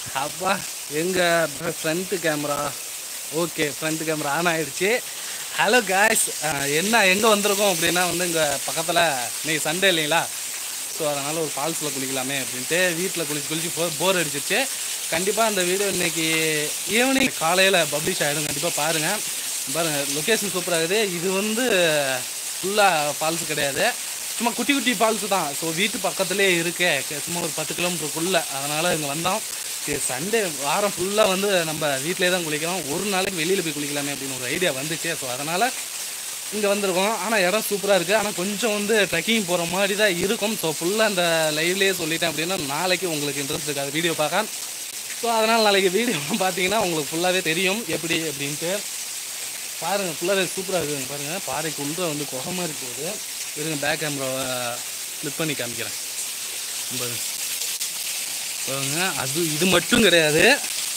அப்பா எங்கள் front camera okay front camera on ஆயிடுச்சு ஹலோ காய்ஸ் என்ன எங்கே வந்திருக்கோம் அப்படின்னா வந்து இங்கே பக்கத்தில் இன்னைக்கு சண்டே இல்லைங்களா ஸோ அதனால் ஒரு ஃபால்ஸில் குளிக்கலாமே அப்படின்ட்டு வீட்டில் குளிச்சு குளிச்சு போ போர் அடிச்சிருச்சு கண்டிப்பாக அந்த வீடியோ இன்னைக்கு ஈவினிங் காலையில் பப்ளிஷ் ஆகிடும் கண்டிப்பாக பாருங்கள் பாருங்கள் லொக்கேஷன் சூப்பராக இருக்குது இது வந்து ஃபுல்லாக ஃபால்ஸ் கிடையாது சும்மா குட்டி குட்டி ஃபால்ஸ் தான் ஸோ வீட்டு பக்கத்துலேயே இருக்கே க- சும்மா ஒரு பத்து கிலோமீட்டருக்குள்ளே அதனால் இங்கே வந்தோம் சரி சண்டே வாரம் ஃபுல்லாக வந்து நம்ம வீட்டிலே தான் குளிக்கிறோம் ஒரு நாளைக்கு வெளியில் போய் குளிக்கலாமே அப்படின்னு ஒரு ஐடியா வந்துச்சு ஸோ அதனால் இங்கே வந்திருக்கோம் ஆனால் இடம் சூப்பராக இருக்குது ஆனால் கொஞ்சம் வந்து ட்ரெக்கிங் போகிற மாதிரி தான் இருக்கும் ஸோ ஃபுல்லாக அந்த லைவ்லேயே சொல்லிட்டேன் அப்படின்னா நாளைக்கு உங்களுக்கு இன்ட்ரெஸ்ட் இருக்காது வீடியோ பார்க்க ஸோ அதனால் நாளைக்கு வீடியோ பார்த்தீங்கன்னா உங்களுக்கு ஃபுல்லாகவே தெரியும் எப்படி அப்படின்ட்டு பாருங்கள் ஃபுல்லாகவே சூப்பராக இருக்குங்க பாருங்கள் பாறைக்கு உள்ள வந்து குகை மாதிரி போகுது இருங்க பேக் கேமராவை ஃப்ளிப் பண்ணி காமிக்கிறேன் பாருங்க பாருங்க அது இது மட்டும் கிடையாது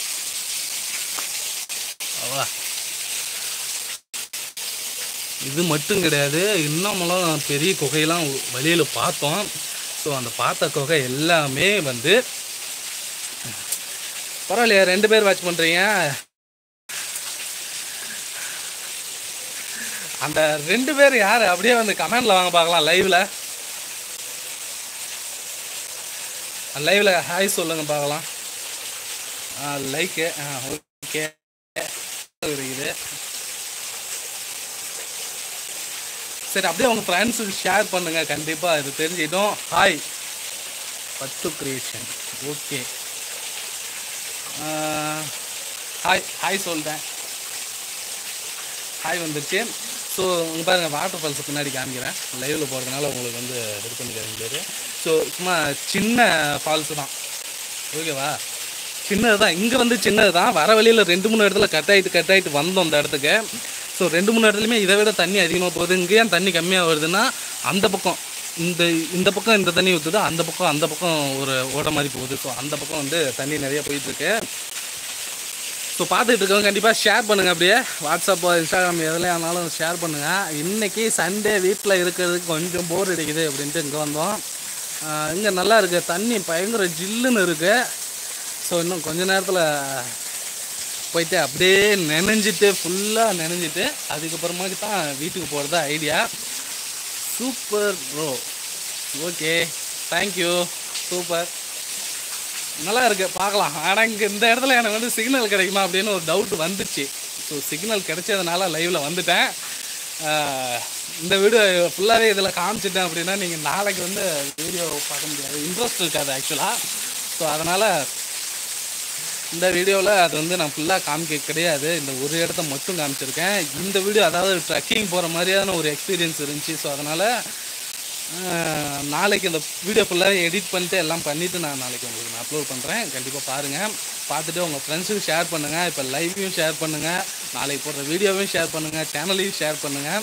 அவா இது மட்டும் கிடையாது இன்னுமெல்லாம் பெரிய குகையெல்லாம் வழியில் பார்த்தோம் ஸோ அந்த பார்த்த குகை எல்லாமே வந்து பரவாயில்லையா ரெண்டு பேர் வாட்ச் பண்ணுறீங்க அந்த ரெண்டு பேர் யார் அப்படியே வந்து கமெண்ட்ல வாங்க பார்க்கலாம் லைவ்ல லைவ்ல ஹாய் சொல்லுங்க பார்க்கலாம் லைக்கு ஓகே இருக்குது சரி அப்படியே உங்க ஃப்ரெண்ட்ஸுக்கு ஷேர் பண்ணுங்க கண்டிப்பா இது தெரிஞ்சிடும் ஹாய் பத்து கிரியேஷன் ஓகே ஹாய் ஹாய் சொல்லிட்டேன் ஹாய் வந்துருச்சு ஸோ இங்கே பாருங்கள் வாட்டர் ஃபால்ஸ் பின்னாடி காமிக்கிறேன் லைவில் போகிறதுனால உங்களுக்கு வந்து இது பண்ணிக்கிறேன் பேர் ஸோ சும்மா சின்ன ஃபால்ஸ் தான் ஓகேவா சின்னது தான் இங்கே வந்து சின்னது தான் வர வழியில் ரெண்டு மூணு இடத்துல கட் ஆகிட்டு கட் ஆகிட்டு வந்தோம் அந்த இடத்துக்கு ஸோ ரெண்டு மூணு இடத்துலையுமே இதை விட தண்ணி அதிகமாக போகுது இங்கே ஏன் தண்ணி கம்மியாக வருதுன்னா அந்த பக்கம் இந்த இந்த பக்கம் இந்த தண்ணி ஊற்றுது அந்த பக்கம் அந்த பக்கம் ஒரு ஓட மாதிரி போகுது ஸோ அந்த பக்கம் வந்து தண்ணி நிறைய போயிட்டுருக்கு ஸோ பார்த்துட்டு இருக்கவங்க கண்டிப்பாக ஷேர் பண்ணுங்கள் அப்படியே வாட்ஸ்அப் இன்ஸ்டாகிராம் எதுலையா இருந்தாலும் ஷேர் பண்ணுங்கள் இன்றைக்கி சண்டே வீட்டில் இருக்கிறதுக்கு கொஞ்சம் போர் அடிக்குது அப்படின்ட்டு இங்கே வந்தோம் இங்கே நல்லா இருக்குது தண்ணி பயங்கர ஜில்லுன்னு இருக்குது ஸோ இன்னும் கொஞ்ச நேரத்தில் போயிட்டு அப்படியே நனைஞ்சிட்டு ஃபுல்லாக நனைஞ்சிட்டு அதுக்கப்புறமாக்கு தான் வீட்டுக்கு போகிறது idea super bro okay thank you super நல்லா இருக்கு பார்க்கலாம் ஆனால் இங்கே இந்த இடத்துல எனக்கு வந்து சிக்னல் கிடைக்குமா அப்படின்னு ஒரு டவுட் வந்துச்சு ஸோ சிக்னல் கிடைச்சதுனால லைவில் வந்துட்டேன் ஆஹ் இந்த வீடியோ ஃபுல்லாகவே இதில் காமிச்சிட்டேன் அப்படின்னா நீங்கள் நாளைக்கு வந்து வீடியோ பார்க்க முடியாது இன்ட்ரெஸ்ட் இருக்காது ஆக்சுவலாக ஸோ அதனால் இந்த வீடியோவில் அது வந்து நான் ஃபுல்லாக காமிக்க கிடையாது இந்த ஒரு இடத்த மட்டும் காமிச்சிருக்கேன் இந்த வீடியோ அதாவது ட்ரெக்கிங் போகிற மாதிரியான ஒரு எக்ஸ்பீரியன்ஸ் இருந்துச்சு ஸோ அதனால் ஆஹ் நாளைக்கு இந்த வீடியோ ஃபுல்லாக எடிட் பண்ணிட்டு எல்லாம் பண்ணிவிட்டு நான் நாளைக்கு உங்களுக்கு நான் அப்லோட் பண்ணுறேன் கண்டிப்பாக பாருங்கள் பார்த்துட்டு உங்கள் ஃப்ரெண்ட்ஸுக்கு ஷேர் பண்ணுங்கள் இப்போ லைவையும் ஷேர் பண்ணுங்கள் நாளைக்கு போடுற வீடியோவையும் ஷேர் பண்ணுங்கள் சேனலையும் ஷேர் பண்ணுங்கள்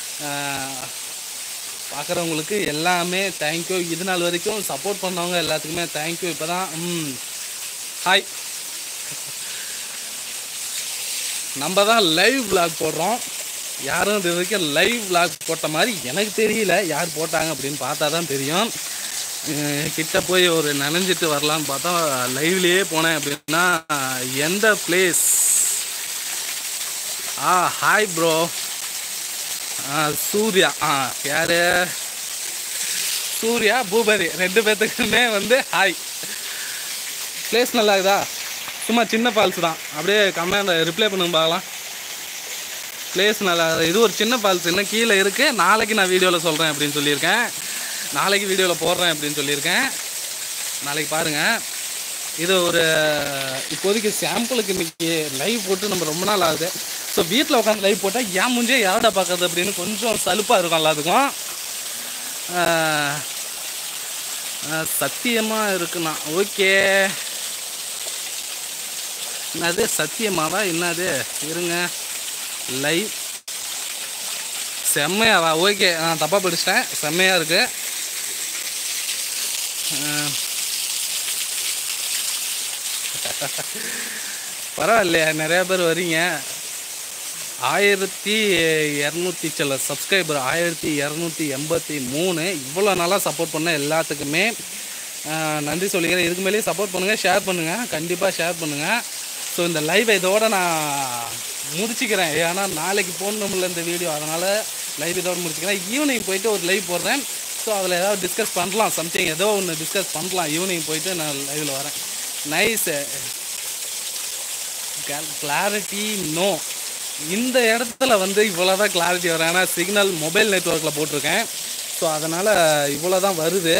பார்க்குறவங்களுக்கு எல்லாமே தேங்க்யூ இது நாள் வரைக்கும் சப்போர்ட் பண்ணவங்க எல்லாத்துக்குமே தேங்க்யூ இப்போ தான் ம் ஹாய் நம்ம தான் லைவ் vlog போடுறோம் யாரும் இது வரைக்கும் லைவ் vlog போட்ட மாதிரி எனக்கு தெரியல யார் போட்டாங்க அப்படின்னு பார்த்தா தான் தெரியும் அஹ் கிட்ட போய் ஒரு நனைஞ்சிட்டு வரலான்னு பார்த்தா லைவ்லேயே போனேன் அப்படின்னா எந்த பிளேஸ் ஆ ஹாய் ப்ரோ ஆ சூர்யா ஆ யாரு சூர்யா பூபதி ரெண்டு பேர்த்துக்குமே வந்து ஹாய் பிளேஸ் நல்லா இருக்குதா சும்மா சின்ன ஃபால்ஸ் தான் அப்படியே கமெண்ட் ரிப்ளை பண்ணுங்க பார்க்கலாம் பிளேஸ் நல்லா இது ஒரு சின்ன ஃபால்ஸ் இன்னும் கீழே இருக்குது நாளைக்கு நான் வீடியோவில் சொல்கிறேன் அப்படின்னு சொல்லியிருக்கேன் நாளைக்கு வீடியோவில் போடுறேன் அப்படின்னு சொல்லியிருக்கேன் நாளைக்கு பாருங்கள் இது ஒரு இப்போதைக்கு சாம்பிளுக்கு இன்னைக்கு லைவ் போட்டு நம்ம ரொம்ப நாள் ஆகுது ஸோ வீட்டில் உட்காந்து லைவ் போட்டால் ஏன் முஞ்சே யார்டா பார்க்கறது அப்படின்னு கொஞ்சம் சலுப்பாக இருக்கும் எல்லாத்துக்கும் ஆஹ், ஆஹ், சத்தியமா இருக்குண்ணா ஓகே என்னது சத்தியமாவா என்னது இருங்க லைவ் செம்மையாவா ஓகே நான் தப்பாக படிச்சிட்டேன் செம்மையாக இருக்கு ஆஹ். பரவாயில்லையா நிறைய பேர் வரீங்க ஆயிரத்தி இரநூத்தி சில சப்ஸ்கிரைபர் ஆயிரத்தி இரநூத்தி எண்பத்தி மூணு இவ்வளோ நல்லா சப்போர்ட் பண்ண எல்லாத்துக்குமே ஆஹ் நன்றி சொல்லிக்கிறேன் இதுக்கு மேலேயே சப்போர்ட் பண்ணுங்கள் ஷேர் பண்ணுங்கள் கண்டிப்பாக ஷேர் பண்ணுங்கள் ஸோ இந்த லைவை இதோட நான் முடிச்சுக்கிறேன் ஏன்னா நாளைக்கு போடணும்ல இந்த வீடியோ அதனால் லைவ் இதோட முடிச்சுக்கிறேன் ஈவினிங் போயிட்டு ஒரு லைவ் போடுறேன் ஸோ அதில் ஏதாவது டிஸ்கஸ் பண்ணலாம் சம்திங் ஏதோ ஒன்று டிஸ்கஸ் பண்ணலாம் ஈவினிங் போயிட்டு நான் லைவில் வரேன் நைஸ் கிளாரிட்டி நோ இந்த இடத்துல வந்து இவ்வளோ தான் கிளாரிட்டி வரும் ஏன்னா சிக்னல் மொபைல் நெட்ஒர்க்கில் போட்டிருக்கேன் ஸோ அதனால் இவ்வளோ தான் வருது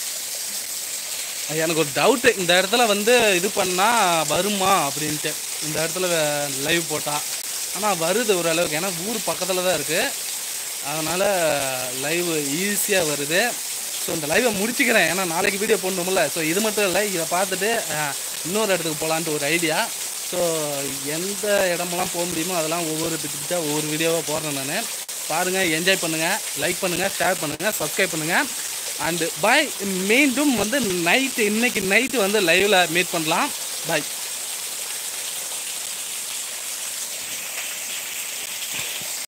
எனக்கு ஒரு டவுட்டு இந்த இடத்துல வந்து இது பண்ணால் வருமா அப்படின்ட்டு இந்த இடத்துல லைவ் போட்டால் ஆனால் வருது ஓரளவுக்கு ஏன்னா ஊர் பக்கத்தில் தான் இருக்குது அதனால் லைவ் ஈஸியாக வருது ஸோ இந்த லைவை முடிச்சுக்கிறேன் ஏன்னா நாளைக்கு வீடியோ போடணும்ல ஸோ இது மட்டும் இல்லை இதை பார்த்துட்டு அஹ், இன்னொரு இடத்துக்கு போகலான்ட்டு ஒரு ஐடியா ஸோ எந்த இடமெல்லாம் போக முடியுமோ அதெல்லாம் ஒவ்வொரு பிட்டாக ஒவ்வொரு வீடியோவாக போடுறேன் நான் பாருங்கள் என்ஜாய் பண்ணுங்கள் லைக் பண்ணுங்கள் ஷேர் பண்ணுங்கள் சப்ஸ்கிரைப் பண்ணுங்கள் அண்டு பாய் மீண்டும் வந்து நைட்டு இன்னைக்கு நைட்டு வந்து லைவில் மீட் பண்ணலாம் பாய்